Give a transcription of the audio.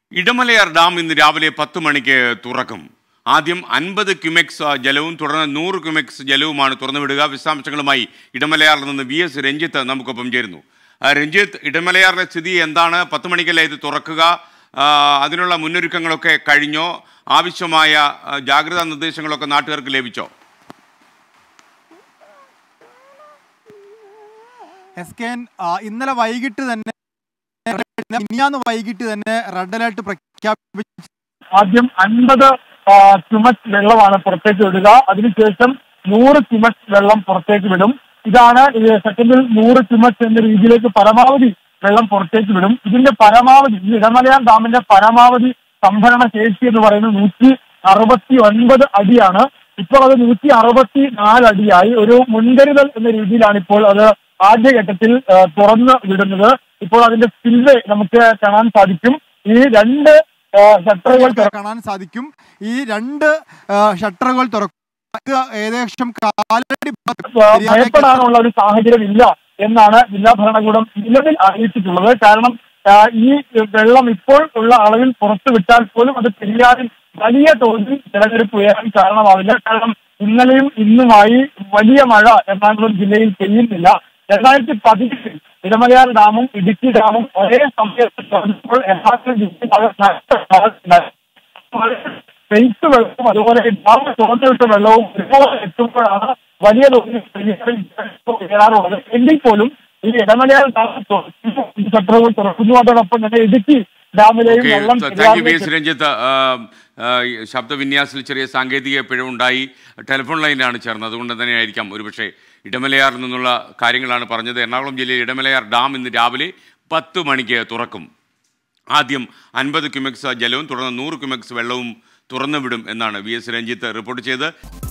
Idamalayar dam ഇന്ന് രാവിലെ പത്ത് മണിക്ക് തുറക്കും ആദ്യം അൻപത് ക്യുമെക്സ് ആ, ജലവും തുടർന്ന് നൂറ് ക്യുമെക്സ് ജലവുമാണ് തുറന്നുവിടുക വിശദാംശങ്ങളുമായി ഇടമലയാറിൽ നിന്ന് വി എസ് രഞ്ജിത്ത് നമുക്കൊപ്പം ചേരുന്നു ആ, രഞ്ജിത്ത് ഇടമലയാറിലെ സ്ഥിതി എന്താണ് പത്ത് മണിക്കല്ലേ ഇത് തുറക്കുക ആ, അതിനുള്ള മുന്നൊരുക്കങ്ങളൊക്കെ കഴിഞ്ഞോ ആവശ്യമായ ആ, ജാഗ്രതാ നിർദ്ദേശങ്ങളൊക്കെ നാട്ടുകാർക്ക് ലഭിച്ചോ എസ് കെ എൻ ആ, ഇന്നലെ വൈകിട്ട് തന്നെ ഇനിയാന്ന് വൈകിട്ട് തന്നെ റെഡ് അലേർട്ട് പ്രഖ്യാപിച്ചു ആദ്യം അൻപത് ക്യുമസ് വെള്ളമാണ് പുറത്തേക്ക് വിടുക അതിനുശേഷം നൂറ് ക്യുമസ് വെള്ളം പുറത്തേക്ക് വിടും ഇതാണ് ഈ സെക്കൻഡിൽ നൂറ് ക്യുമസ് എന്ന രീതിയിലേക്ക് പരമാവധി വെള്ളം പുറത്തേക്ക് വിടും ഇതിന്റെ പരമാവധി ഈ ഇടമലയാർ ഡാമിന്റെ പരമാവധി സംഭരണ ശേഷി എന്ന് പറയുന്നത് നൂറ്റി അറുപത്തി ഒൻപത് അടിയാണ് ഇപ്പോൾ അത് നൂറ്റി അറുപത്തി നാല് അടിയായി ഒരു മുൻകരുതൽ എന്ന രീതിയിലാണ് ഇപ്പോൾ അത് ആദ്യഘട്ടത്തിൽ ആ, തുറന്ന് വിടുന്നത് ഇപ്പോൾ അതിന്റെ സ്പിൽവേ നമുക്ക് കാണാൻ സാധിക്കും ഈ രണ്ട് ആ, ഷട്ടറുകൾ തുറ- കാണാൻ സാധിക്കും ഈ രണ്ട് ആ, ഷട്ടറുകൾ തുറക്കും ഇത് ഏകദേശം കാലടി ആ, ഭയപ്പെടാനുള്ള ഒരു സാഹചര്യം ഇല്ല എന്നാണ് ജില്ലാ ഭരണകൂടം നിലവിൽ അറിയിച്ചിട്ടുള്ളത് കാരണം ആ, ഈ വെള്ളം ഇപ്പോൾ ഉള്ള അളവിൽ പുറത്തു വിട്ടാൽ പോലും അത് പെരിയാറിൽ വലിയ തോതിൽ ജലനിരപ്പ് ഉയരാൻ കാരണമാവില്ല കാരണം ഇന്നലെയും ഇന്നുമായി വലിയ മഴ എറണാകുളം ജില്ലയിൽ പെയ്യുന്നില്ല രണ്ടായിരത്തി പതിനെട്ടിൽ ഇടമലയാർ ഡാമും ഇടുക്കി ഡാമും ഒരേ സമയത്ത് തുറന്നപ്പോൾ എറണാകുളം ജില്ലയിൽ അത് നഷ്ടമാണ് പെയ്ത്ത് വെള്ളവും അതുപോലെ ഡാം തുറന്നുവിട്ട വെള്ളവും ഒരുപോലെ എത്തുമ്പോഴാണ് വലിയ തോതിൽ പെരിയാറിൽ ജലനിരപ്പ് ഉയരാറുള്ളത് എങ്കിൽ പോലും ഈ ഇടമലയാർ ഡാം തുറക്കുന്നു, ഈ ഷട്ടറുകൾ തുറക്കുന്നു അതോടൊപ്പം തന്നെ ഇടുക്കി ഡാമിലെയും ഓക്കെ വെള്ളം താങ്ക് യു വി പെരിയാറിലേക്ക് എസ് രഞ്ജിത്ത് ആ, ആ, ഈ ശബ്ദവിന്യാസത്തിൽ ചെറിയ സാങ്കേതിക പിഴവുണ്ടായി ടെലിഫോൺ ലൈനിലാണ് ചേർന്നത് അതുകൊണ്ട് തന്നെയായിരിക്കാം ഒരുപക്ഷെ ഇടമലയാറിൽ നിന്നുള്ള കാര്യങ്ങളാണ് പറഞ്ഞത് എറണാകുളം ജില്ലയിൽ ഇടമലയാർ ഡാം ഇന്ന് രാവിലെ പത്ത് മണിക്ക് തുറക്കും ആദ്യം അൻപത് ക്യുമെക്സ് ജലവും തുടർന്ന് നൂറ് ക്യുമെക്സ് വെള്ളവും തുറന്നുവിടും എന്നാണ് വി എസ് രഞ്ജിത്ത് റിപ്പോർട്ട് ചെയ്ത്